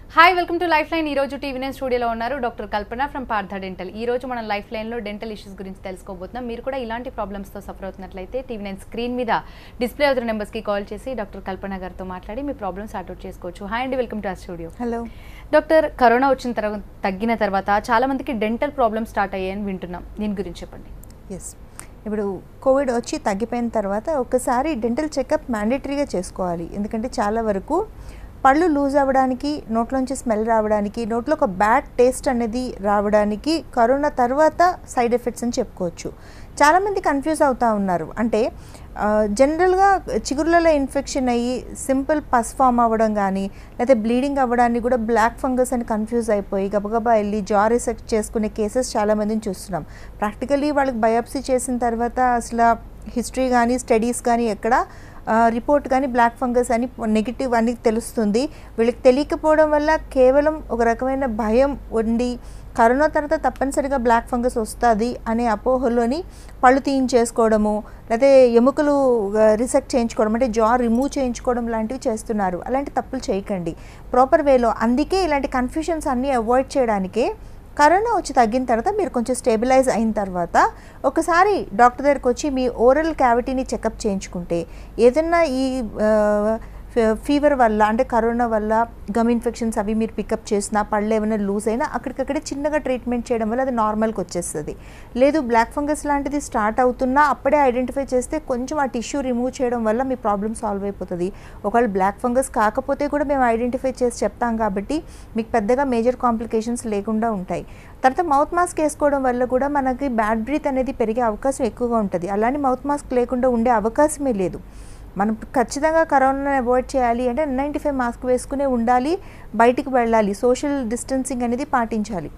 hi welcome to life line ఈ రోజు TV nine స్టూడియోలో ఉన్నారు doctor Kalpana from Partha dental ఈ రోజు మనం లైఫ్ లైన్లో డెంటల్ ఇష్యూస్ గురించి తెలుసుకోబోతున్నాం మీరు కూడా ఇలాంటి ప్రాబ్లమ్స్తో సఫర్ అవుతున్నట్లయితే టీవీ నైన్ స్క్రీన్ మీద డిస్ప్లే అవుతున్న నెంబర్స్కి కాల్ చేసి డాక్టర్ కల్పన గారితో మాట్లాడి మీ ప్రాబ్లమ్స్ సార్ట్అవుట్ చేసుకోవచ్చు హాయ్ అండి వెల్కమ్ టు ఆ స్టూడియో హలో డాక్టర్ కరోనా వచ్చిన తర్వాత తగ్గిన తర్వాత చాలా మందికి డెంటల్ ప్రాబ్లమ్స్ స్టార్ట్ అయ్యాయని వింటున్నాం దీని గురించి చెప్పండి ఎస్ ఇప్పుడు కోవిడ్ వచ్చి తగ్గిపోయిన తర్వాత ఒకసారి డెంటల్ చెకప్ మ్యాండేటరీగా చేసుకోవాలి ఎందుకంటే చాలా వరకు పళ్ళు లూజ్ అవ్వడానికి నోట్లోంచి స్మెల్ రావడానికి నోట్లో ఒక బ్యాడ్ టేస్ట్ అనేది రావడానికి కరోనా తర్వాత సైడ్ ఎఫెక్ట్స్ అని చెప్పుకోవచ్చు చాలామంది కన్ఫ్యూజ్ అవుతూ ఉన్నారు అంటే జనరల్గా చిగుర్లలో ఇన్ఫెక్షన్ అయ్యి సింపుల్ పస్ ఫామ్ అవ్వడం కానీ లేకపోతే బ్లీడింగ్ అవ్వడానికి కూడా బ్లాక్ ఫంగస్ అని కన్ఫ్యూజ్ అయిపోయి గబగబా వెళ్ళి జా రిసెక్ట్ చేసుకునే కేసెస్ చాలామందిని చూస్తున్నాం ప్రాక్టికలీ వాళ్ళకి బయాప్సీ చేసిన తర్వాత అసలు హిస్టరీ కానీ స్టడీస్ కానీ ఎక్కడ రిపోర్ట్ కానీ బ్లాక్ ఫంగస్ అని నెగిటివ్ అని తెలుస్తుంది వీళ్ళకి తెలియకపోవడం వల్ల కేవలం ఒక రకమైన భయం ఉండి కరోనా తర్వాత తప్పనిసరిగా బ్లాక్ ఫంగస్ వస్తుంది అనే అపోహలోని పళ్ళు తీయించేసుకోవడము లేకపోతే ఎముకలు రిసెక్ట్ చేయించుకోవడం అంటే జా రిమూవ్ చేయించుకోవడం లాంటివి చేస్తున్నారు అలాంటి తప్పులు చేయకండి ప్రాపర్ వేలో అందుకే ఇలాంటి కన్ఫ్యూషన్స్ అన్నీ అవాయిడ్ చేయడానికే కరోనా వచ్చి తగ్గిన తర్వాత మీరు కొంచెం స్టేబిలైజ్ అయిన తర్వాత ఒకసారి డాక్టర్ దగ్గరికి వచ్చి మీ ఓరల్ క్యావిటీని చెకప్ చేయించుకుంటే ఏదన్నా ఈ ఫీవర్ వల్ల అంటే కరోనా వల్ల గమ్ ఇన్ఫెక్షన్స్ అవి మీరు పికప్ చేసినా పళ్ళు ఏమైనా లూజ్ అయినా అక్కడికక్కడే చిన్నగా ట్రీట్మెంట్ చేయడం వల్ల అది నార్మల్కి వచ్చేస్తుంది లేదు బ్లాక్ ఫంగస్ లాంటిది స్టార్ట్ అవుతున్నా అప్పుడే ఐడెంటిఫై చేస్తే కొంచెం ఆ టిష్యూ రిమూవ్ చేయడం వల్ల మీ ప్రాబ్లమ్ సాల్వ్ అయిపోతుంది ఒకవేళ బ్లాక్ ఫంగస్ కాకపోతే కూడా మేము ఐడెంటిఫై చేసి చెప్తాం కాబట్టి మీకు పెద్దగా మేజర్ కాంప్లికేషన్స్ లేకుండా ఉంటాయి తర్వాత మౌత్ మాస్క్ వేసుకోవడం వల్ల కూడా మనకి బ్యాడ్ బ్రీత్ అనేది పెరిగే అవకాశం ఎక్కువగా ఉంటుంది అలానే మౌత్ మాస్క్ లేకుండా ఉండే అవకాశమే లేదు మనం ఖచ్చితంగా కరోనాని అవాయిడ్ చేయాలి అంటే నైంటీ ఫైవ్ మాస్క్ వేసుకునే ఉండాలి బయటికి వెళ్ళాలి సోషల్ డిస్టెన్సింగ్ అనేది పాటించాలి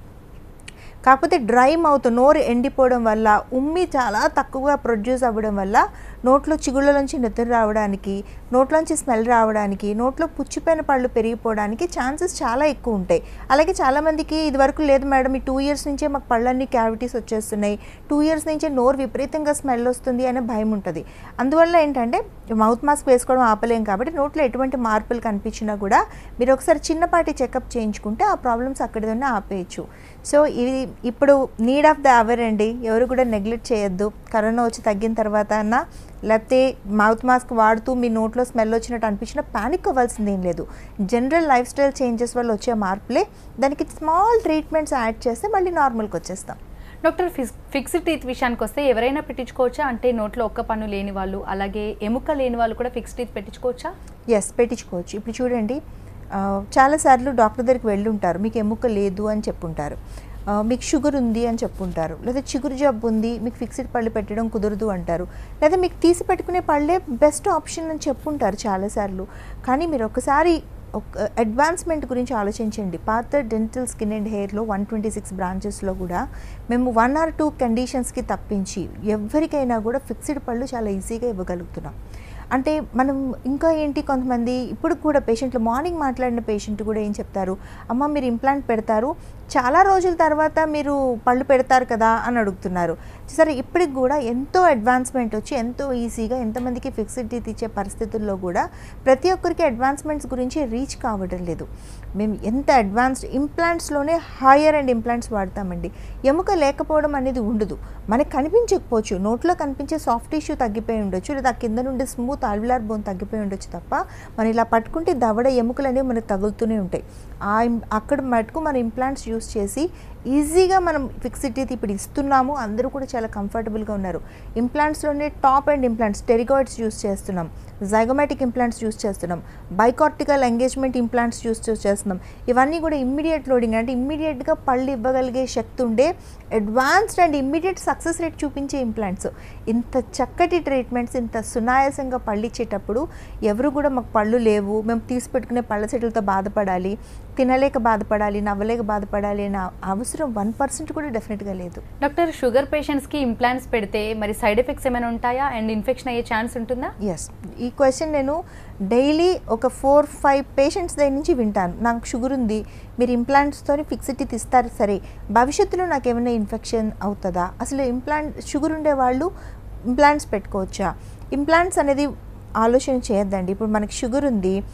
కాకపోతే డ్రై మౌత్ నోరు ఎండిపోవడం వల్ల ఉమ్మి చాలా తక్కువగా ప్రొడ్యూస్ అవ్వడం వల్ల నోట్లో చిగుళ్ళలోంచి నెత్తురు రావడానికి నోట్లోంచి స్మెల్ రావడానికి నోట్లో పుచ్చిపోయిన పళ్ళు పెరిగిపోవడానికి ఛాన్సెస్ చాలా ఎక్కువ ఉంటాయి అలాగే చాలామందికి ఇది వరకు లేదు మేడం ఈ టూ ఇయర్స్ నుంచే మాకు పళ్ళన్నీ క్యావిటీస్ వచ్చేస్తున్నాయి టూ ఇయర్స్ నుంచే నోరు విపరీతంగా స్మెల్ వస్తుంది అనే భయం ఉంటుంది అందువల్ల ఏంటంటే మౌత్ మాస్క్ వేసుకోవడం ఆపలేం కాబట్టి నోట్లో ఎటువంటి మార్పులు కనిపించినా కూడా మీరు ఒకసారి చిన్నపాటి చెకప్ చేయించుకుంటే ఆ ప్రాబ్లమ్స్ అక్కడితోనే ఆపేయచ్చు సో ఇది ఇప్పుడు నీడ్ ఆఫ్ ద అవర్ అండి ఎవరు కూడా నెగ్లెక్ట్ చేయొద్దు కరోనా వచ్చి తగ్గిన తర్వాత అన్న లేకపోతే మౌత్ మాస్క్ వాడుతూ మీ నోట్లో స్మెల్ వచ్చినట్టు అనిపించినా ప్యానిక్ అవ్వాల్సింది ఏం లేదు జనరల్ లైఫ్ స్టైల్ చేంజెస్ వల్ల వచ్చే మార్పులే దానికి స్మాల్ ట్రీట్మెంట్స్ యాడ్ చేస్తే మళ్ళీ నార్మల్కి వచ్చేస్తాం డాక్టర్ ఫిక్స్ ఫిక్స్డ్ టీత్ విషయానికి వస్తే ఎవరైనా పెట్టించుకోవచ్చా అంటే నోట్లో ఒక్క పన్ను లేని వాళ్ళు అలాగే ఎముక లేని వాళ్ళు కూడా ఫిక్స్డ్ టీత్ పెట్టించుకోవచ్చా ఎస్ పెట్టించుకోవచ్చు ఇప్పుడు చూడండి ఆ, చాలాసార్లు డాక్టర్ దగ్గరికి వెళ్ళి ఉంటారు మీకు ఎముక లేదు అని చెప్పుంటారు ఆ, మీకు షుగర్ ఉంది అని చెప్పుంటారు లేదా చిగురు జబ్బు ఉంది మీకు ఫిక్స్డ్ పళ్ళు పెట్టడం కుదరదు అంటారు లేదా మీకు తీసి పెట్టుకునే పళ్ళే బెస్ట్ ఆప్షన్ అని చెప్పుంటారు చాలాసార్లు కానీ మీరు ఒకసారి ఒక అడ్వాన్స్మెంట్ గురించి ఆలోచించండి పాత డెంటల్ స్కిన్ అండ్ హెయిర్లో వన్ ట్వంటీ సిక్స్ బ్రాంచెస్లో కూడా మేము వన్ ఆర్ టూ కండిషన్స్కి తప్పించి ఎవరికైనా కూడా ఫిక్స్డ్ పళ్ళు చాలా ఈజీగా ఇవ్వగలుగుతున్నాం అంటే మనం ఇంకా ఏంటి కొంతమంది ఇప్పుడు కూడా పేషెంట్లు మార్నింగ్ మాట్లాడిన పేషెంట్ కూడా ఏం చెప్తారు అమ్మ మీరు ఇంప్లాంట్ పెడతారు చాలా రోజుల తర్వాత మీరు పళ్ళు పెడతారు కదా అని అడుగుతున్నారు సరే ఇప్పటికి కూడా ఎంతో అడ్వాన్స్మెంట్ వచ్చి ఎంతో ఈజీగా ఎంతమందికి ఫిక్స్డ్ టీత్ ఇచ్చే పరిస్థితుల్లో కూడా ప్రతి ఒక్కరికి అడ్వాన్స్మెంట్స్ గురించి రీచ్ కావడం లేదు మేము ఎంత అడ్వాన్స్డ్ ఇంప్లాంట్స్లోనే హయ్యర్ అండ్ ఇంప్లాంట్స్ వాడతామండి ఎముక లేకపోవడం అనేది ఉండదు మనకు కనిపించకపోవచ్చు నోట్లో కనిపించే సాఫ్ట్ టిష్యూ తగ్గిపోయి ఉండొచ్చు లేదా కింద నుండి స్మూత్ ఆల్విలార్ బోన్ తగ్గిపోయి ఉండొచ్చు తప్ప మనం ఇలా పట్టుకుంటే దవడ ఎముకలు అనేవి మనకు తగులుతూనే ఉంటాయి ఆ ఇం- అక్కడ మటుకు మన ఇంప్లాంట్స్ యూస్ చేసి ఈజీగా మనం ఫిక్స్డ్ టీత్ ఇప్పుడు ఇస్తున్నాము అందరూ కూడా చాలా కంఫర్టబుల్గా ఉన్నారు ఇంప్లాంట్స్లోనే top and implants pterygoids use చేస్తున్నాం జైగోమాటిక్ ఇంప్లాంట్స్ యూస్ చేస్తున్నాం బైకార్టికల్ ఎంగేజ్మెంట్ ఇంప్లాంట్స్ యూస్ చేస్తున్నాం ఇవన్నీ కూడా ఇమ్మీడియట్ లోడింగ్ అంటే ఇమ్మీడియట్గా పళ్ళు ఇవ్వగలిగే శక్తి ఉండే advanced and immediate success rate చూపించే ఇంప్లాంట్స్ ఇంత చక్కటి ట్రీట్మెంట్స్ ఇంత సునాయాసంగా పళ్ళు ఇచ్చేటప్పుడు ఎవరు కూడా మాకు పళ్ళు లేవు మేము తీసి పెట్టుకునే పళ్ళ చెట్లతో బాధపడాలి తినలేక బాధపడాలి నవ్వలేక బాధపడాలి అనే అవసరం వన్ పర్సెంట్ కూడా డెఫినెట్గా లేదు డాక్టర్ షుగర్ పేషెంట్స్కి ఇంప్లాంట్స్ పెడితే మరి సైడ్ ఎఫెక్ట్స్ ఏమైనా ఉంటాయా అండ్ ఇన్ఫెక్షన్ అయ్యే ఛాన్స్ ఉంటుందా ఎస్ ఈ క్వశ్చన్ నేను డైలీ ఒక ఫోర్ ఫైవ్ పేషెంట్స్ దగ్గర నుంచి వింటాను నాకు షుగర్ ఉంది మీరు ఇంప్లాంట్స్తో ఫిక్స్డ్ టీత్ ఇస్తారు సరే భవిష్యత్తులో నాకు ఏమైనా ఇన్ఫెక్షన్ అవుతుందా అసలు ఇంప్లాంట్ షుగర్ ఉండే వాళ్ళు ఇంప్లాంట్స్ పెట్టుకోవచ్చా ఇంప్లాంట్స్ అనేది ఆలోచన చేయొద్దండి ఇప్పుడు మనకి షుగర్ ఉంది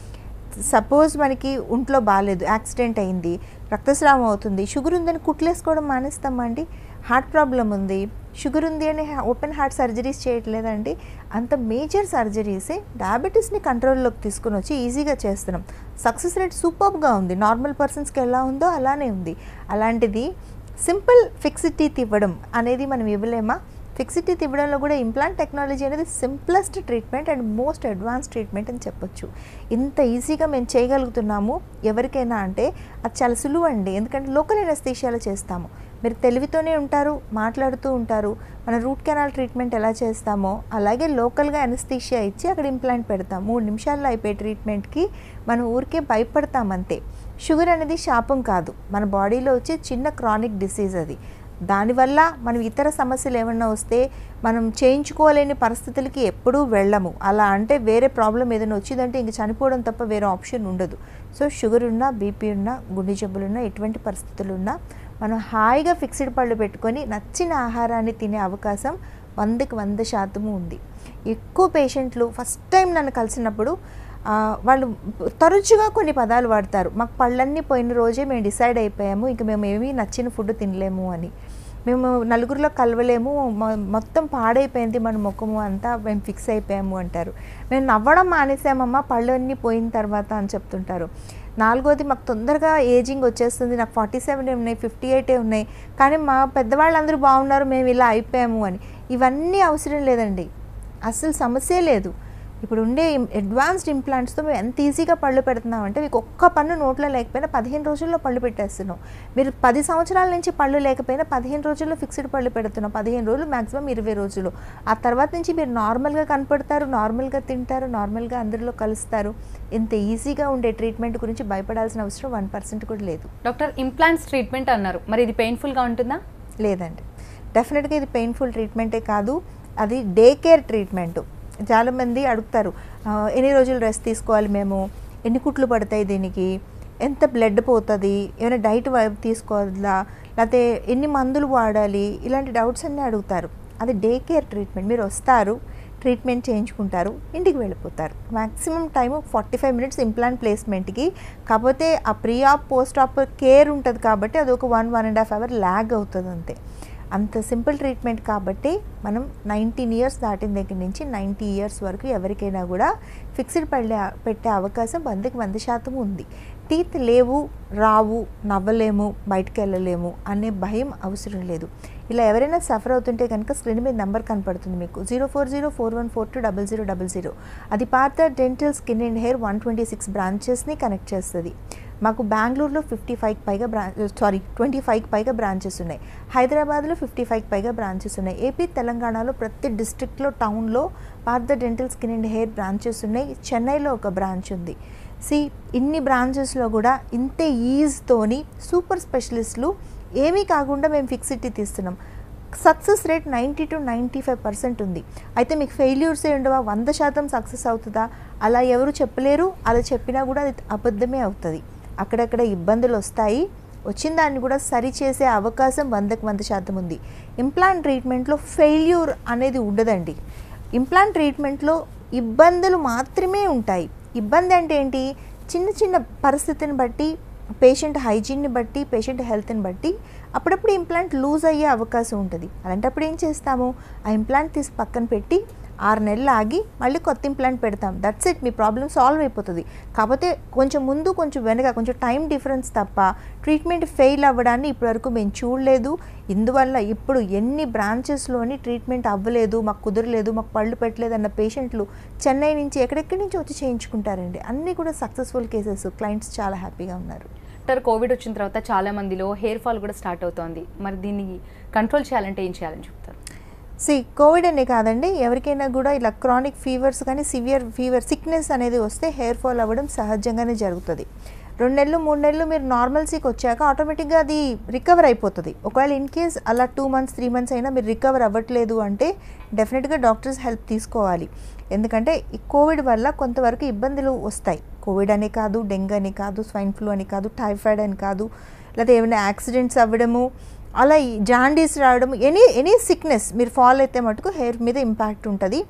సపోజ్ మనకి ఒంట్లో బాగాలేదు యాక్సిడెంట్ అయింది రక్తస్రావం అవుతుంది షుగర్ ఉందని కుట్లేసుకోవడం మానేస్తామా అండి హార్ట్ ప్రాబ్లం ఉంది షుగర్ ఉంది అని ఓపెన్ హార్ట్ సర్జరీస్ చేయట్లేదండి అంత మేజర్ సర్జరీసే డయాబెటీస్ని కంట్రోల్లోకి తీసుకుని వచ్చి ఈజీగా చేస్తున్నాం సక్సెస్ రేట్ సూపర్గా ఉంది నార్మల్ పర్సన్స్కి ఎలా ఉందో అలానే ఉంది అలాంటిది సింపుల్ ఫిక్స్డ్ టీత్ ఇవ్వడం అనేది మనం ఇవ్వలేమా ఫిక్స్డ్ టీత్ ఇవ్వడంలో కూడా ఇంప్లాంట్ టెక్నాలజీ అనేది simplest treatment and most advance treatment అని చెప్పొచ్చు ఇంత ఈజీగా మేము చేయగలుగుతున్నాము ఎవరికైనా అంటే అది చాలా సులువు అండి ఎందుకంటే లోకల్ ఎనస్థీషియాలో చేస్తాము మీరు తెలివితోనే ఉంటారు మాట్లాడుతూ ఉంటారు మన రూట్ కెనాల్ ట్రీట్మెంట్ ఎలా చేస్తామో అలాగే లోకల్గా ఎనస్థీషియా ఇచ్చి అక్కడ ఇంప్లాంట్ పెడతాం మూడు నిమిషాల్లో అయిపోయే ట్రీట్మెంట్కి మనం ఊరికే భయపడతాం అంతే షుగర్ అనేది శాపం కాదు మన బాడీలో వచ్చే చిన్న క్రానిక్ డిసీజ్ అది దానివల్ల మనం ఇతర సమస్యలు ఏమన్నా వస్తే మనం చేయించుకోలేని పరిస్థితులకి ఎప్పుడూ వెళ్ళము అలా అంటే వేరే ప్రాబ్లం ఏదైనా వచ్చిందంటే ఇంక చనిపోవడం తప్ప వేరే ఆప్షన్ ఉండదు సో షుగర్ ఉన్నా బీపీ ఉన్నా గుండె జబ్బులున్నా ఎటువంటి పరిస్థితులు ఉన్నా మనం హాయిగా ఫిక్స్డ్ పళ్ళు పెట్టుకొని నచ్చిన ఆహారాన్ని తినే అవకాశం వందకి వంద శాతము ఉంది ఎక్కువ పేషెంట్లు ఫస్ట్ టైం నన్ను కలిసినప్పుడు ఆ, వాళ్ళు తరచుగా కొన్ని పదాలు వాడతారు మాకు పళ్ళన్నీ పోయిన రోజే మేము డిసైడ్ అయిపోయాము ఇంక మేము ఏమీ నచ్చిన ఫుడ్ తినలేము అని మేము నలుగురిలో కలవలేము మొ- మొత్తం పాడైపోయింది మన ముఖము అంతా మేము ఫిక్స్ అయిపోయాము అంటారు మేము నవ్వడం మానేసామమ్మా పళ్ళు అన్నీ పోయిన తర్వాత అని చెప్తుంటారు నాలుగోది మాకు తొందరగా ఏజింగ్ వచ్చేస్తుంది నాకు ఫార్టీ సెవెన్ ఉన్నాయి ఫిఫ్టీ ఎయిటే ఉన్నాయి కానీ మా పెద్దవాళ్ళందరూ బాగున్నారు మేము ఇలా అయిపోయాము అని ఇవన్నీ అవసరం లేదండి అసలు సమస్యే లేదు ఇప్పుడు ఉండే అడ్వాన్స్డ్ ఇంప్లాంట్స్తో మేము ఎంత ఈజీగా పళ్ళు పెడుతున్నాం అంటే మీకు ఒక్క పన్ను నోట్లో లేకపోయినా పదిహేను రోజుల్లో పళ్ళు పెట్టేస్తున్నాం మీరు పది సంవత్సరాల నుంచి పళ్ళు లేకపోయినా పదిహేను రోజుల్లో ఫిక్స్డ్ పళ్ళు పెడుతున్నాం పదిహేను రోజులు మాక్సిమం ఇరవై రోజులు ఆ తర్వాత నుంచి మీరు నార్మల్గా కనపడతారు నార్మల్గా తింటారు నార్మల్గా అందరిలో కలుస్తారు ఇంత ఈజీగా ఉండే ట్రీట్మెంట్ గురించి భయపడాల్సిన అవసరం వన్ పర్సెంట్ కూడా లేదు డాక్టర్ ఇంప్లాంట్స్ ట్రీట్మెంట్ అన్నారు మరి ఇది పెయిన్ఫుల్గా ఉంటుందా లేదండి డెఫినెట్గా ఇది పెయిన్ఫుల్ ట్రీట్మెంటే కాదు అది డే కేర్ ట్రీట్మెంట్ చాలామంది అడుగుతారు "ఆ, ఎన్ని రోజులు రెస్ట్ తీసుకోవాలి మేము ఎన్ని కుట్లు పడతాయి దీనికి ఎంత బ్లడ్ పోతుంది ఏమైనా డైట్ తీసుకోవాలా లేకపోతే ఎన్ని మందులు వాడాలి ఇలాంటి డౌట్స్ అన్నీ అడుగుతారు అది డే కేర్ ట్రీట్మెంట్ మీరు వస్తారు ట్రీట్మెంట్ చేయించుకుంటారు ఇంటికి వెళ్ళిపోతారు maximum time forty five minutes implant ప్లేస్మెంట్కి కాకపోతే ఆ pre op post op care ఉంటుంది కాబట్టి అది ఒక one one and half hour lag అవుతుంది అంతే అంత సింపుల్ ట్రీట్మెంట్ కాబట్టి మనం నైన్టీన్ ఇయర్స్ దాటిన దగ్గర నుంచి నైంటీ ఇయర్స్ వరకు ఎవరికైనా కూడా ఫిక్స్డ్ పడే పెట్టే అవకాశం వందకి వంద శాతం ఉంది టీత్ లేవు రావు నవ్వలేము బయటకు వెళ్ళలేము అనే భయం అవసరం లేదు ఇలా ఎవరైనా సఫర్ అవుతుంటే కనుక స్క్రీన్ మీద నెంబర్ కనపడుతుంది మీకు zero four zero four one four two double zero double zero అది Partha dental skin and hair one twenty six బ్రాంచెస్ని కనెక్ట్ చేస్తుంది మాకు బెంగళూరులో ఫిఫ్టీ ఫైవ్ పైగా బ్రా సారీ ట్వంటీ ఫైవ్ పైగా బ్రాంచెస్ ఉన్నాయి హైదరాబాద్లో ఫిఫ్టీ ఫైవ్ పైగా బ్రాంచెస్ ఉన్నాయి ఏపీ తెలంగాణలో ప్రతి డిస్ట్రిక్ట్లో టౌన్లో Partha dental skin and hair branches ఉన్నాయి చెన్నైలో ఒక బ్రాంచ్ ఉంది సి ఇన్ని బ్రాంచెస్లో కూడా ఇంతే ఈజ్తోని సూపర్ స్పెషలిస్టులు ఏమీ కాకుండా మేము ఫిక్సిటీ తీస్తున్నాం success rate ninety to ninety five percent ఉంది అయితే మీకు ఫెయిల్యూర్సే ఉండవా వంద శాతం సక్సెస్ అవుతుందా అలా ఎవరు చెప్పలేరు అలా చెప్పినా కూడా అది అబద్ధమే అవుతుంది అక్కడక్కడ ఇబ్బందులు వస్తాయి వచ్చిన దాన్ని కూడా సరిచేసే అవకాశం వందకు వంద శాతం ఉంది ఇంప్లాంట్ ట్రీట్మెంట్లో ఫెయిల్యూర్ అనేది ఉండదండి ఇంప్లాంట్ ట్రీట్మెంట్లో ఇబ్బందులు మాత్రమే ఉంటాయి ఇబ్బంది అంటే ఏంటి చిన్న చిన్న పరిస్థితిని బట్టి పేషెంట్ హైజీన్ని బట్టి పేషెంట్ హెల్త్ని బట్టి అప్పుడప్పుడు ఇంప్లాంట్ లూజ్ అయ్యే అవకాశం ఉంటుంది అలాంటప్పుడు ఏం చేస్తాము ఆ ఇంప్లాంట్ తీసి పక్కన పెట్టి ఆరు నెలలు ఆగి మళ్ళీ కొత్త ఇంప్లాంట్ పెడతాం దట్స్ ఇట్ మీ ప్రాబ్లం సాల్వ్ అయిపోతుంది కాకపోతే కొంచెం ముందు కొంచెం వెనక కొంచెం టైం డిఫరెన్స్ తప్ప ట్రీట్మెంట్ ఫెయిల్ అవ్వడాన్ని ఇప్పటివరకు మేము చూడలేదు ఇందువల్ల ఇప్పుడు ఎన్ని బ్రాంచెస్లోని ట్రీట్మెంట్ అవ్వలేదు మాకు కుదరలేదు మాకు పళ్ళు పెట్టలేదు అన్న పేషెంట్లు చెన్నై నుంచి ఎక్కడెక్కడి నుంచి వచ్చి చేయించుకుంటారండి అన్నీ కూడా సక్సెస్ఫుల్ కేసెస్ క్లయింట్స్ చాలా హ్యాపీగా ఉన్నారు డాక్టర్ కోవిడ్ వచ్చిన తర్వాత చాలా మందిలో హెయిర్ ఫాల్ కూడా స్టార్ట్ అవుతోంది మరి దీన్ని కంట్రోల్ చేయాలంటే ఏం చేయాలని చెప్తారు సి కోవిడ్ అనే కాదండి ఎవరికైనా కూడా ఇలా క్రానిక్ ఫీవర్స్ కానీ సివియర్ ఫీవర్ సిక్నెస్ అనేది వస్తే హెయిర్ ఫాల్ అవ్వడం సహజంగానే జరుగుతుంది రెండు నెలలు మూడు నెలలు మీరు నార్మల్సీకి వచ్చాక ఆటోమేటిక్గా అది రికవర్ అయిపోతుంది ఒకవేళ ఇన్ కేస్ అలా టూ మంత్స్ త్రీ మంత్స్ అయినా మీరు రికవర్ అవ్వట్లేదు అంటే డెఫినెట్గా డాక్టర్స్ హెల్ప్ తీసుకోవాలి ఎందుకంటే ఈ కోవిడ్ వల్ల కొంతవరకు ఇబ్బందులు వస్తాయి కోవిడ్ అని కాదు డెంగ్ అని కాదు స్వైన్ ఫ్లూ అని కాదు టైఫాయిడ్ అని కాదు లేకపోతే ఏమైనా యాక్సిడెంట్స్ అవ్వడము అలా ఈ జాండీస్ రావడం ఎనీ ఎనీ సిక్నెస్ మీరు ఫాల్ అయితే మటుకు హెయిర్ మీద ఇంపాక్ట్ ఉంటుంది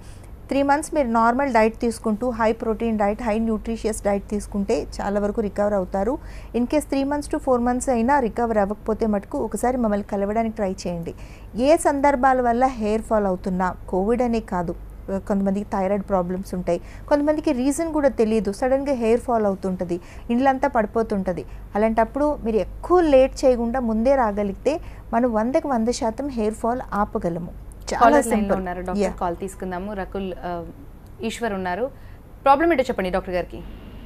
త్రీ మంత్స్ మీరు నార్మల్ డైట్ తీసుకుంటూ high protein diet high nutritious diet తీసుకుంటే చాలా వరకు రికవర్ అవుతారు in case three months to four months అయినా రికవర్ అవ్వకపోతే మటుకు ఒకసారి మమ్మల్ని కలవడానికి ట్రై చేయండి ఏ సందర్భాల వల్ల హెయిర్ ఫాల్ అవుతున్నా కోవిడ్ అనే కాదు కొంతమందికి థైరాయిడ్ ప్రాబ్లమ్స్ ఉంటాయి కొంతమందికి రీజన్ కూడా తెలియదు సడన్గా హెయిర్ ఫాల్ అవుతుంటుంది ఇండ్లంతా పడిపోతుంటుంది అలాంటప్పుడు మీరు ఎక్కువ లేట్ చేయకుండా ముందే రాగలిగితే మనం వందకి వంద శాతం హెయిర్ ఫాల్ ఆపగలము చాలా కాలర్ లైన్ లో సింపుల్ ఉన్నారు డాక్టర్ కాల్ తీసుకుందాము రకుల్ ఆ, ఈశ్వర్ ఉన్నారు ప్రాబ్లం ఏంటో చెప్పండి డాక్టర్ గారికి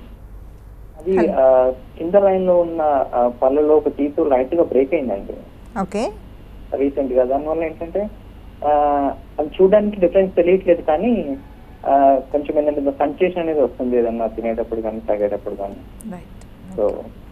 అది ఆ, కింద లైన్ లో ఉన్న ఆ, పళ్ళలో ఒక టీతు లైట్ గా బ్రేక్ అయిందండి ఓకే రీసెంట్ గా దానివల్ల ఏంటంటే ఆ, అది చూడడానికి డిఫరెన్స్ తెలియట్లేదు కానీ ఆ, కొంచెం ఏంటంటే కన్సేషన్ అనేది వస్తుంది ఏదన్నా తినేటప్పుడు కానీ తాగేటప్పుడు కానీ రైట్ సో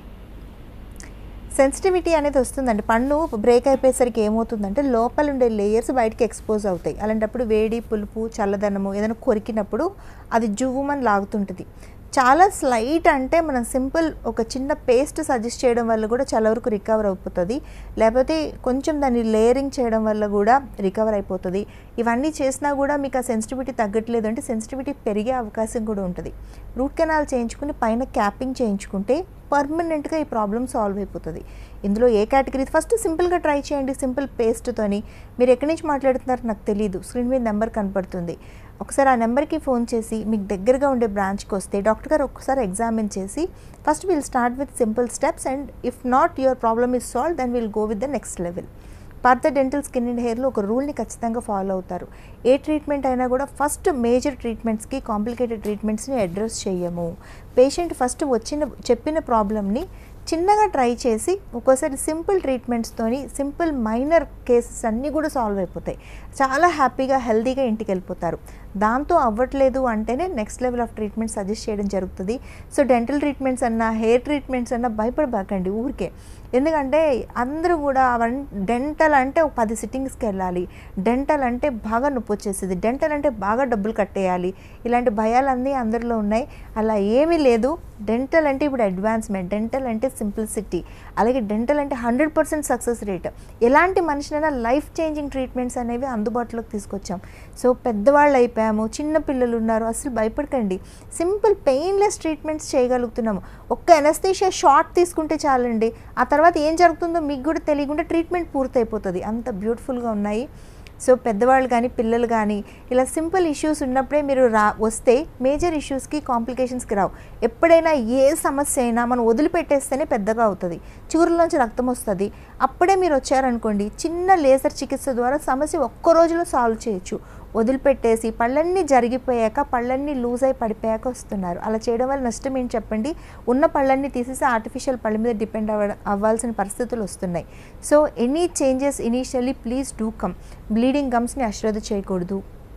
సెన్సిటివిటీ అనేది వస్తుందండి పన్ను బ్రేక్ అయిపోయేసరికి ఏమవుతుందంటే లోపల ఉండే లేయర్స్ బయటికి ఎక్స్పోజ్ అవుతాయి అలాంటప్పుడు వేడి పులుపు చల్లదనము ఏదైనా కొరికినప్పుడు అది జువ్వుమని లాగుతుంటుంది చాలా స్లైట్ అంటే మనం సింపుల్ ఒక చిన్న పేస్ట్ సజెస్ట్ చేయడం వల్ల కూడా చాలా వరకు రికవర్ అయిపోతుంది లేకపోతే కొంచెం దాన్ని లేయరింగ్ చేయడం వల్ల కూడా రికవర్ అయిపోతుంది ఇవన్నీ చేసినా కూడా మీకు ఆ సెన్సిటివిటీ తగ్గట్లేదు అంటే సెన్సిటివిటీ పెరిగే అవకాశం కూడా ఉంటుంది రూట్ కెనాల్ చేయించుకుని పైన క్యాపింగ్ చేయించుకుంటే పర్మనెంట్గా ఈ ప్రాబ్లమ్ సాల్వ్ అయిపోతుంది ఇందులో ఏ కేటగిరీ ఫస్ట్ సింపుల్గా ట్రై చేయండి సింపుల్ పేస్ట్తోని మీరు ఎక్కడి నుంచి మాట్లాడుతున్నారో నాకు తెలియదు స్క్రీన్ మీద నెంబర్ కనపడుతుంది ఒకసారి ఆ నెంబర్కి ఫోన్ చేసి మీకు దగ్గరగా ఉండే బ్రాంచ్కి వస్తే డాక్టర్ గారు ఒక్కసారి ఎగ్జామిన్ చేసి first will start with simple steps and if not your problem is solve then will go with the next level Partha dental skin and హెయిర్లో ఒక రూల్ని ఖచ్చితంగా ఫాలో అవుతారు ఏ ట్రీట్మెంట్ అయినా కూడా ఫస్ట్ మేజర్ ట్రీట్మెంట్స్కి కాంప్లికేటెడ్ ట్రీట్మెంట్స్ని అడ్రస్ చేయము పేషెంట్ ఫస్ట్ వచ్చిన చెప్పిన ప్రాబ్లమ్ని చిన్నగా ట్రై చేసి ఒక్కోసారి సింపుల్ ట్రీట్మెంట్స్తోని సింపుల్ మైనర్ కేసెస్ అన్నీ కూడా సాల్వ్ అయిపోతాయి చాలా హ్యాపీగా హెల్తీగా ఇంటికి వెళ్ళిపోతారు దాంతో అవ్వట్లేదు అంటేనే next level of treatment suggest చేయడం జరుగుతుంది సో డెంటల్ ట్రీట్మెంట్స్ అన్నా హెయిర్ ట్రీట్మెంట్స్ అన్నా భయపడబాకండి ఊరికే ఎందుకంటే అందరూ కూడా అవన్నీ డెంటల్ అంటే ఒక పది సిట్టింగ్స్కి వెళ్ళాలి డెంటల్ అంటే బాగా నొప్పి వచ్చేసింది డెంటల్ అంటే బాగా డబ్బులు కట్టేయాలి ఇలాంటి భయాలన్నీ అందరిలో ఉన్నాయి అలా ఏమీ లేదు డెంటల్ అంటే ఇప్పుడు అడ్వాన్స్మెంట్ డెంటల్ అంటే సింప్లిసిటీ అలాగే డెంటల్ అంటే హండ్రెడ్ పర్సెంట్ సక్సెస్ రేట్ ఎలాంటి మనిషినైనా లైఫ్ చేంజింగ్ ట్రీట్మెంట్స్ అనేవి అందుబాటులోకి తీసుకొచ్చాం సో పెద్దవాళ్ళు అయిపోయాము చిన్న పిల్లలు ఉన్నారు అసలు భయపడకండి సింపుల్ పెయిన్లెస్ ట్రీట్మెంట్స్ చేయగలుగుతున్నాము ఒక్క ఎనస్థీషియా షార్ట్ తీసుకుంటే చాలండి ఆ తర్వాత ఏం జరుగుతుందో మీకు కూడా తెలియకుండా ట్రీట్మెంట్ పూర్తయిపోతుంది అంత బ్యూటిఫుల్గా ఉన్నాయి సో పెద్దవాళ్ళు కానీ పిల్లలు కానీ ఇలా సింపుల్ ఇష్యూస్ ఉన్నప్పుడే మీరు రా వస్తే మేజర్ ఇష్యూస్కి కాంప్లికేషన్స్కి రావు ఎప్పుడైనా ఏ సమస్య అయినా మనం వదిలిపెట్టేస్తేనే పెద్దగా అవుతుంది చిగురులోంచి రక్తం వస్తుంది అప్పుడే మీరు వచ్చారనుకోండి చిన్న లేజర్ చికిత్స ద్వారా సమస్య ఒక్క రోజులో సాల్వ్ చేయొచ్చు వదిలిపెట్టేసి పళ్ళన్నీ జరిగిపోయాక పళ్ళన్నీ లూజ్ అయి పడిపోయాక వస్తున్నారు అలా చేయడం వల్ల నష్టం ఏంటి చెప్పండి ఉన్న పళ్ళన్నీ తీసేసి ఆర్టిఫిషియల్ పళ్ళ మీద డిపెండ్ అవ్వ అవ్వాల్సిన పరిస్థితులు వస్తున్నాయి so any changes initially please do come bleeding గమ్స్ని అశ్రద్ధ చేయకూడదు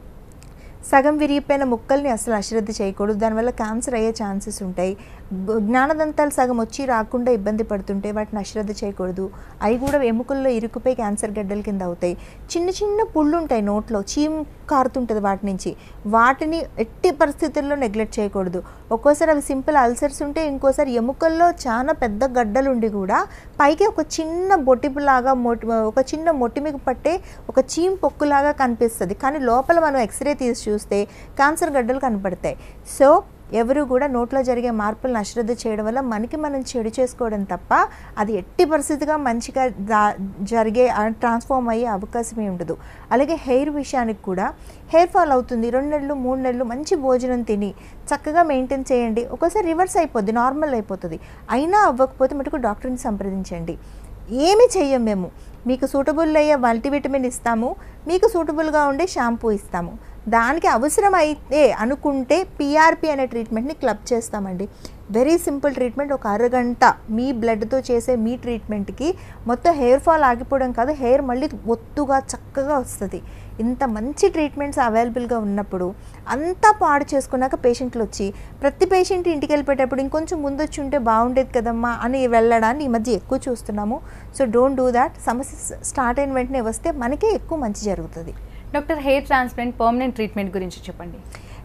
సగం విరిగిపోయిన ముక్కల్ని అసలు అశ్రద్ధ చేయకూడదు దానివల్ల క్యాన్సర్ అయ్యే ఛాన్సెస్ ఉంటాయి బ- జ్ఞానదంతాలు సగం వచ్చి రాకుండా ఇబ్బంది పడుతుంటే వాటిని అశ్రద్ధ చేయకూడదు అవి కూడా ఎముకల్లో ఇరుకుపోయి క్యాన్సర్ గడ్డల కింద అవుతాయి చిన్న చిన్న పుళ్ళు ఉంటాయి నోట్లో చీమ్ కారుతుంటుంది వాటి నుంచి వాటిని ఎట్టి పరిస్థితుల్లో నెగ్లెక్ట్ చేయకూడదు ఒక్కోసారి అవి సింపుల్ అల్సర్స్ ఉంటే ఇంకోసారి ఎముకల్లో చాలా పెద్ద గడ్డలు ఉండి కూడా పైకి ఒక చిన్న బొటిపులాగా మొటి ఒక చిన్న మొటిమికి పట్టే ఒక చీమ్ పొక్కులాగా కనిపిస్తుంది కానీ లోపల మనం ఎక్స్రే తీసి చూస్తే క్యాన్సర్ గడ్డలు కనపడతాయి సో ఎవరు కూడా నోట్లో జరిగే మార్పులను అశ్రద్ధ చేయడం వల్ల మనకి మనం చెడు చేసుకోవడం తప్ప అది ఎట్టి పరిస్థితిగా మంచిగా దా- జరిగే ట్రాన్స్ఫార్మ్ అయ్యే అవకాశమే ఉండదు అలాగే హెయిర్ విషయానికి కూడా హెయిర్ ఫాల్ అవుతుంది రెండు నెలలు మూడు నెలలు మంచి భోజనం తిని చక్కగా మెయింటైన్ చేయండి ఒక్కోసారి రివర్స్ అయిపోద్ది నార్మల్ అయిపోతుంది అయినా అవ్వకపోతే మటుకు డాక్టర్ని సంప్రదించండి ఏమి చెయ్యం మేము మీకు సూటబుల్ అయ్యే మల్టీవిటమిన్ ఇస్తాము మీకు సూటబుల్గా ఉండే షాంపూ ఇస్తాము దానికి అవసరం అయితే అనుకుంటే పిఆర్పి అనే ట్రీట్మెంట్ని క్లబ్ చేస్తామండి వెరీ సింపుల్ ట్రీట్మెంట్ ఒక అరగంట మీ బ్లడ్తో చేసే మీ ట్రీట్మెంట్కి మొత్తం హెయిర్ ఫాల్ ఆగిపోవడం కాదు హెయిర్ మళ్ళీ ఒత్తుగా చక్కగా వస్తుంది ఇంత మంచి ట్రీట్మెంట్స్ అవైలబుల్గా ఉన్నప్పుడు అంతా పాడు చేసుకున్నాక పేషెంట్లు వచ్చి ప్రతి పేషెంట్ ఇంటికి వెళ్ళిపోయేటప్పుడు ఇంకొంచెం ముందు వచ్చి ఉంటే బాగుండేది కదమ్మా అని వెళ్ళడాన్ని ఈ మధ్య ఎక్కువ చూస్తున్నాము సో డోంట్ డూ దాట్ సమస్య స్టార్ట్ అయిన వెంటనే వస్తే మనకే ఎక్కువ మంచి జరుగుతుంది doctor hair transplant permanent treatment గురించి చెప్పండి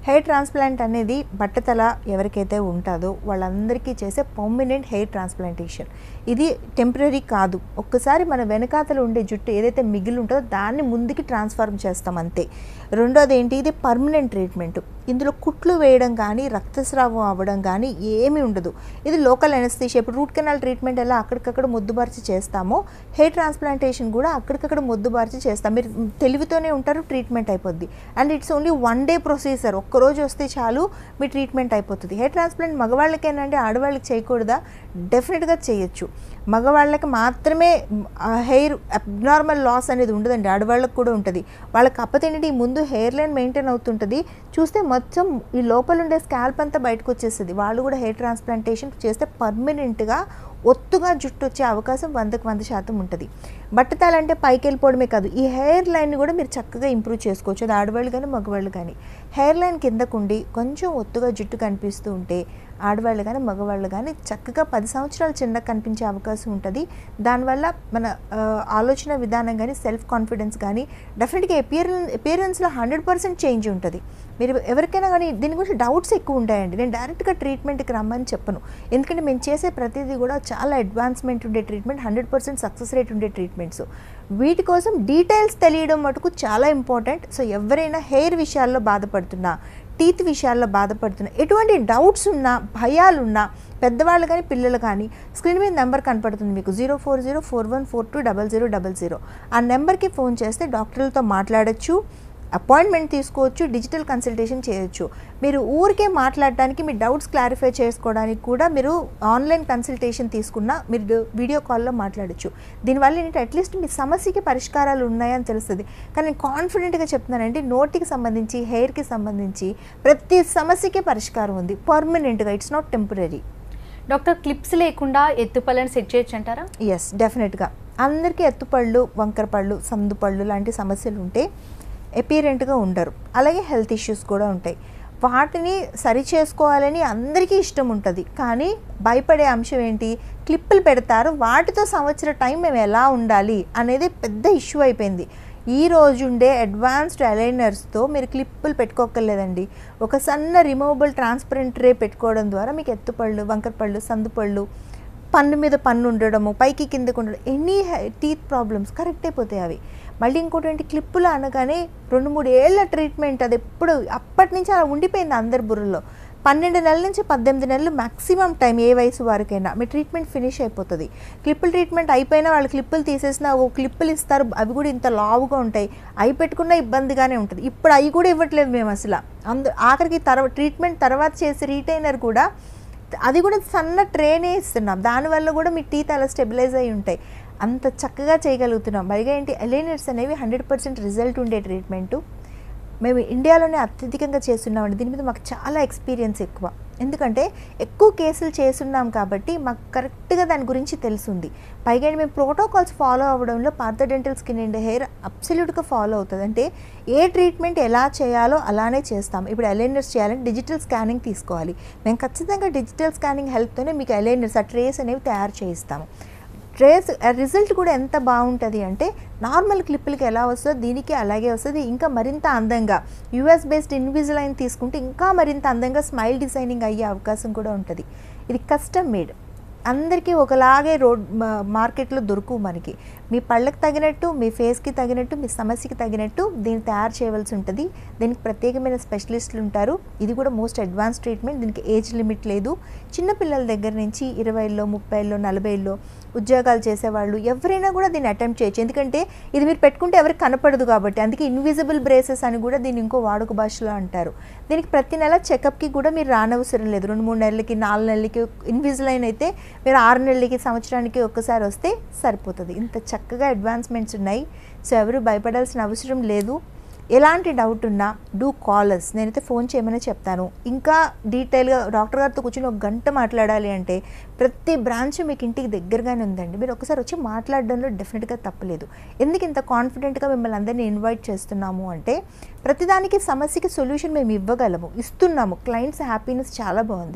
హెయిర్ ట్రాన్స్ప్లాంట్ అనేది బట్టతల ఎవరికైతే ఉంటుందో వాళ్ళందరికీ చేసే పర్మనెంట్ హెయిర్ ట్రాన్స్ప్లాంటేషన్ ఇది టెంపరీ కాదు ఒక్కసారి మన వెనకాతలు ఉండే జుట్టు ఏదైతే మిగిలి ఉంటుందో దాన్ని ముందుకి ట్రాన్స్ఫార్మ్ చేస్తాం అంతే రెండోది ఏంటి ఇది పర్మనెంట్ ట్రీట్మెంట్ ఇందులో కుట్లు వేయడం కానీ రక్తస్రావం అవ్వడం కానీ ఏమీ ఉండదు ఇది లోకల్ ఎనస్థీషియా ఇప్పుడు రూట్ కెనాల్ ట్రీట్మెంట్ ఎలా అక్కడికక్కడ మొద్దుబార్చి చేస్తామో హెయిర్ ట్రాన్స్ప్లాంటేషన్ కూడా అక్కడికక్కడ మొద్దుబార్చి చేస్తాం మీరు తెలివితోనే ఉంటారు ట్రీట్మెంట్ అయిపోద్ది and it's only one day procedure ఒక్కరోజు వస్తే చాలు మీ ట్రీట్మెంట్ అయిపోతుంది హెయిర్ ట్రాన్స్ప్లాంట్ మగవాళ్ళకేనంటే ఆడవాళ్ళకి చేయకూడదా డెఫినెట్గా చేయొచ్చు మగవాళ్ళకి మాత్రమే హెయిర్ అబ్నార్మల్ లాస్ అనేది ఉండదండి ఆడవాళ్ళకి కూడా ఉంటుంది వాళ్ళకి కాకపోతే ఏంటంటే ఈ ముందు హెయిర్ లైన్ మెయింటైన్ అవుతుంటుంది చూస్తే మొత్తం ఈ లోపల ఉండే స్కాల్ప్ అంతా బయటకు వచ్చేస్తుంది వాళ్ళు కూడా హెయిర్ ట్రాన్స్ప్లాంటేషన్ చేస్తే పర్మనెంట్గా ఒత్తుగా జుట్టు వచ్చే అవకాశం వందకు వంద శాతం ఉంటుంది బట్టతాలంటే పైకి వెళ్ళిపోవడమే కాదు ఈ హెయిర్ లైన్ కూడా మీరు చక్కగా ఇంప్రూవ్ చేసుకోవచ్చు అది ఆడవాళ్ళు కానీ మగవాళ్ళు కానీ హెయిర్ లైన్ కిందకుండి కొంచెం ఒత్తుగా జుట్టు కనిపిస్తూ ఉంటే ఆడవాళ్ళు కానీ మగవాళ్ళు కానీ చక్కగా పది సంవత్సరాలు చిన్న కనిపించే అవకాశం ఉంటుంది దానివల్ల మన ఆ, ఆలోచన విధానం కానీ సెల్ఫ్ కాన్ఫిడెన్స్ కానీ డెఫినెట్గా ఎపియరెన్స్ ఎపియరెన్స్లో హండ్రెడ్ పర్సెంట్ చేంజ్ ఉంటుంది మీరు ఎవరికైనా కానీ దీని గురించి డౌట్స్ ఎక్కువ ఉంటాయండి నేను డైరెక్ట్గా ట్రీట్మెంట్కి రమ్మని చెప్పను ఎందుకంటే మేము చేసే ప్రతిదీ కూడా చాలా అడ్వాన్స్మెంట్ ఉండే treatment hundred percent success rate ఉండే ట్రీట్మెంట్స్ వీటి కోసం డీటెయిల్స్ తెలియడం మటుకు చాలా ఇంపార్టెంట్ సో ఎవరైనా హెయిర్ విషయాల్లో బాధపడుతున్నా టీత్ విషయాల్లో బాధపడుతున్నా ఎటువంటి డౌట్స్ ఉన్నా భయాలు ఉన్నా పెద్దవాళ్ళు కానీ పిల్లలు కానీ స్క్రీన్ మీద నెంబర్ కనపడుతుంది మీకు zero four zero four one four two double zero double zero ఆ నెంబర్కి ఫోన్ చేస్తే డాక్టర్లతో మాట్లాడొచ్చు అపాయింట్మెంట్ తీసుకోవచ్చు డిజిటల్ కన్సల్టేషన్ చేయొచ్చు మీరు ఊరికే మాట్లాడడానికి మీ డౌట్స్ క్లారిఫై చేసుకోవడానికి కూడా మీరు ఆన్లైన్ కన్సల్టేషన్ తీసుకున్నా మీరు వీడియో కాల్లో మాట్లాడచ్చు దీనివల్ల ఏంటంటే అట్లీస్ట్ మీ సమస్యకి పరిష్కారాలు ఉన్నాయని తెలుస్తుంది కానీ నేను కాన్ఫిడెంట్గా చెప్తున్నానంటే నోటికి సంబంధించి హెయిర్కి సంబంధించి ప్రతి సమస్యకి పరిష్కారం ఉంది పర్మనెంట్గా it's not temporary doctor clips లేకుండా ఎత్తుపళ్ళని సెట్ చేయొచ్చు అంటారా ఎస్ డెఫినెట్గా అందరికీ ఎత్తుపళ్ళు వంకర పళ్ళు సందు పళ్ళు లాంటి సమస్యలు ఉంటే ఎపీరెంట్గా ఉండరు అలాగే హెల్త్ ఇష్యూస్ కూడా ఉంటాయి వాటిని సరి చేసుకోవాలని అందరికీ ఇష్టం ఉంటుంది కానీ భయపడే అంశం ఏంటి క్లిప్పులు పెడతారు వాటితో సంవత్సర టైం మేము ఎలా ఉండాలి అనేది పెద్ద ఇష్యూ అయిపోయింది ఈ రోజు ఉండే అడ్వాన్స్డ్ అలైనర్స్తో మీరు క్లిప్పులు పెట్టుకోకర్లేదండి ఒక సన్న రిమూవబుల్ ట్రాన్స్పరెంట్ రే పెట్టుకోవడం ద్వారా మీకు ఎత్తుపళ్ళు వంకరపళ్ళు సందుపళ్ళు పన్ను మీద పన్ను ఉండడము పైకి కిందకు ఉండడం ఎనీ టీత్ ప్రాబ్లమ్స్ కరెక్ట్ అయిపోతాయి అవి మళ్ళీ ఇంకోటి ఏంటి క్లిప్పులు అనగానే రెండు మూడు ఏళ్ళ ట్రీట్మెంట్ అది ఎప్పుడు అప్పటి నుంచి అలా ఉండిపోయింది అందరి బుర్రలో పన్నెండు నెలల నుంచి పద్దెనిమిది నెలలు మ్యాక్సిమం టైం ఏ వయసు వారికైనా మీ ట్రీట్మెంట్ ఫినిష్ అయిపోతుంది క్లిప్పుల ట్రీట్మెంట్ అయిపోయినా వాళ్ళు క్లిప్పులు తీసేసిన ఓ క్లిప్పులు ఇస్తారు అవి కూడా ఇంత లావుగా ఉంటాయి అవి పెట్టుకున్న ఇబ్బందిగానే ఉంటుంది ఇప్పుడు అవి కూడా ఇవ్వట్లేదు మేము అసలు అందు ఆఖరికి తర్వాత ట్రీట్మెంట్ తర్వాత చేసే రీటైనర్ కూడా అది కూడా సన్న ట్రేనే ఇస్తున్నాం దానివల్ల కూడా మీ టీత్ అలా స్టెబిలైజ్ అయి ఉంటాయి అంత చక్కగా చేయగలుగుతున్నాం పైగా ఏంటి ఎలైనర్స్ అనేవి హండ్రెడ్ పర్సెంట్ రిజల్ట్ ఉండే ట్రీట్మెంటు మేము ఇండియాలోనే అత్యధికంగా చేస్తున్నామండి దీని మీద మాకు చాలా ఎక్స్పీరియన్స్ ఎక్కువ ఎందుకంటే ఎక్కువ కేసులు చేస్తున్నాం కాబట్టి మాకు కరెక్ట్గా దాని గురించి తెలుసుంది పైగా మేము ప్రోటోకాల్స్ ఫాలో అవ్వడంలో Partha dental skin and hair అబ్సల్యూట్గా ఫాలో అవుతుంది అంటే ఏ ట్రీట్మెంట్ ఎలా చేయాలో అలానే చేస్తాం ఇప్పుడు అలైనర్స్ చేయాలంటే డిజిటల్ స్కానింగ్ తీసుకోవాలి మేము ఖచ్చితంగా డిజిటల్ స్కానింగ్ హెల్ప్తోనే మీకు అలైనర్స్ ఆ ట్రేస్ అనేవి తయారు చేయిస్తాము ట్రేస్ రిజల్ట్ కూడా ఎంత బాగుంటుంది అంటే నార్మల్ క్లిప్పులకి ఎలా వస్తుందో దీనికి అలాగే వస్తుంది ఇంకా మరింత అందంగా యూఎస్ బేస్డ్ ఇన్విజిలైన్ తీసుకుంటే ఇంకా మరింత అందంగా స్మైల్ డిజైనింగ్ అయ్యే అవకాశం కూడా ఉంటుంది ఇది కస్టమ్ మేడ్ అందరికీ ఒకలాగే రోడ్ మా- మార్కెట్లో దొరుకు మనకి మీ పళ్ళకి తగినట్టు మీ ఫేస్కి తగినట్టు మీ సమస్యకి తగినట్టు దీన్ని తయారు చేయవలసి ఉంటుంది దీనికి ప్రత్యేకమైన స్పెషలిస్టులు ఉంటారు ఇది కూడా మోస్ట్ అడ్వాన్స్ ట్రీట్మెంట్ దీనికి ఏజ్ లిమిట్ లేదు చిన్నపిల్లల దగ్గర నుంచి ఇరవైలో ముప్పైలో నలభైలో ఉద్యోగాలు చేసేవాళ్ళు ఎవరైనా కూడా దీన్ని అటెంప్ట్ చేయొచ్చు ఎందుకంటే ఇది మీరు పెట్టుకుంటే ఎవరికి కనపడదు కాబట్టి అందుకే ఇన్విజిబుల్ బ్రేసెస్ అని కూడా దీన్ని ఇంకో వాడుక భాషలో అంటారు దీనికి ప్రతి నెల చెకప్కి కూడా మీరు రానవసరం లేదు రెండు మూడు నెలలకి నాలుగు నెలలకి ఇన్విజిలైన్ అయితే మీరు ఆరు నెలలకి సంవత్సరానికి ఒక్కసారి వస్తే సరిపోతుంది ఇంత చక్కగా అడ్వాన్స్మెంట్స్ ఉన్నాయి సో ఎవరు భయపడాల్సిన అవసరం లేదు ఎలాంటి డౌట్ ఉన్నా డూ కాలర్స్ నేనైతే ఫోన్ చేయమని చెప్తాను ఇంకా డీటెయిల్గా డాక్టర్ గారితో కూర్చొని ఒక గంట మాట్లాడాలి అంటే ప్రతి బ్రాంచ్ మీకు ఇంటికి దగ్గరగానే ఉందండి మీరు ఒకసారి వచ్చి మాట్లాడడంలో డెఫినెట్గా తప్పలేదు ఎందుకు ఇంత కాన్ఫిడెంట్గా మిమ్మల్ని అందరినీ ఇన్వైట్ చేస్తున్నాము అంటే ప్రతిదానికి సమస్యకి సొల్యూషన్ మేము ఇవ్వగలము ఇస్తున్నాము క్లయింట్స్ హ్యాపీనెస్ చాలా బాగుంది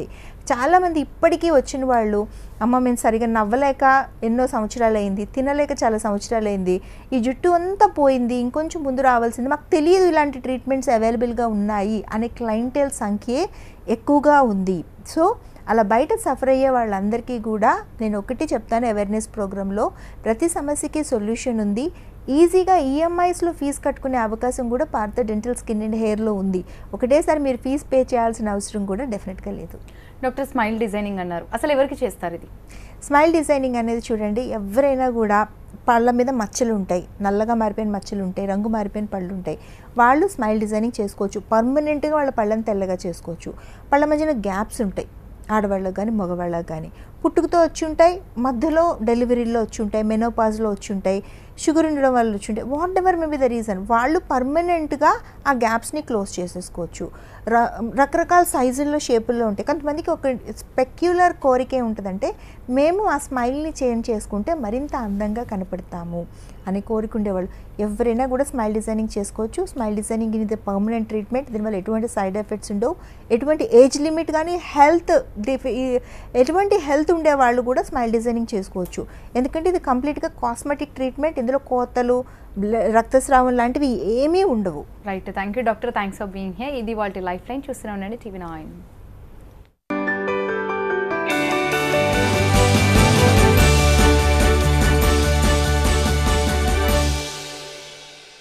చాలామంది ఇప్పటికీ వచ్చిన వాళ్ళు అమ్మ మేము సరిగా నవ్వలేక ఎన్నో సంవత్సరాలు అయింది తినలేక చాలా సంవత్సరాలు అయింది ఈ జుట్టు అంతా పోయింది ఇంకొంచెం ముందు రావాల్సింది మాకు తెలియదు ఇలాంటి ట్రీట్మెంట్స్ అవైలబుల్గా ఉన్నాయి అనే క్లయింటెల్ సంఖ్యే ఎక్కువగా ఉంది సో అలా బయట సఫర్ అయ్యే వాళ్ళందరికీ కూడా నేను ఒకటి చెప్తాను అవేర్నెస్ ప్రోగ్రాంలో ప్రతి సమస్యకి సొల్యూషన్ ఉంది ఈజీగా ఈఎంఐస్లో ఫీజు కట్టుకునే అవకాశం కూడా పార్త డెంటల్ స్కిన్ అండ్ హెయిర్లో ఉంది ఒకటేసారి మీరు ఫీజు పే చేయాల్సిన అవసరం కూడా డెఫినెట్గా లేదు డాక్టర్ స్మైల్ డిజైనింగ్ అన్నారు అసలు ఎవరికి చేస్తారు ఇది స్మైల్ డిజైనింగ్ అనేది చూడండి ఎవరైనా కూడా పళ్ళ మీద మచ్చలు ఉంటాయి నల్లగా మారిపోయిన మచ్చలు ఉంటాయి రంగు మారిపోయిన పళ్ళు ఉంటాయి వాళ్ళు స్మైల్ డిజైనింగ్ చేసుకోవచ్చు పర్మనెంట్గా వాళ్ళ పళ్ళని తెల్లగా చేసుకోవచ్చు పళ్ళ మధ్యన గ్యాప్స్ ఉంటాయి ఆడవాళ్ళకి కానీ మగవాళ్ళకి కానీ పుట్టుకతో వచ్చి ఉంటాయి మధ్యలో డెలివరీలో వచ్చి ఉంటాయి మెనోపాజ్లో వచ్చి ఉంటాయి షుగర్ ఉండడం వల్ల వచ్చి ఉంటాయి whatever may be the reason వాళ్ళు పర్మనెంట్గా ఆ గ్యాప్స్ని క్లోజ్ చేసేసుకోవచ్చు ర రకరకాల సైజుల్లో షేపుల్లో ఉంటాయి కొంతమందికి ఒక స్పెక్యులర్ కోరిక ఉంటుందంటే మేము ఆ స్మైల్ని చేంజ్ చేసుకుంటే మరింత అందంగా కనపడతాము అని కోరుకుండేవాళ్ళు ఎవరైనా కూడా స్మైల్ డిజైనింగ్ చేసుకోవచ్చు స్మైల్ డిజైనింగ్ ఇది పర్మనెంట్ ట్రీట్మెంట్ దీనివల్ల ఎటువంటి సైడ్ ఎఫెక్ట్స్ ఉండవు ఎటువంటి ఏజ్ లిమిట్ కానీ హెల్త్ ఎటువంటి హెల్త్ ఉండే వాళ్ళు కూడా స్మైల్ డిజైనింగ్ చేసుకోవచ్చు ఎందుకంటే ఇది కంప్లీట్గా కాస్మెటిక్ ట్రీట్మెంట్ ఇందులో కోతలు బ్ల- రక్తస్రావం లాంటివి ఏమీ ఉండవు right thank you doctor thanks for being here ఇది వాళ్ళ లైఫ్ లైన్ చూస్తూనే ఉండండి టీవీ నైన్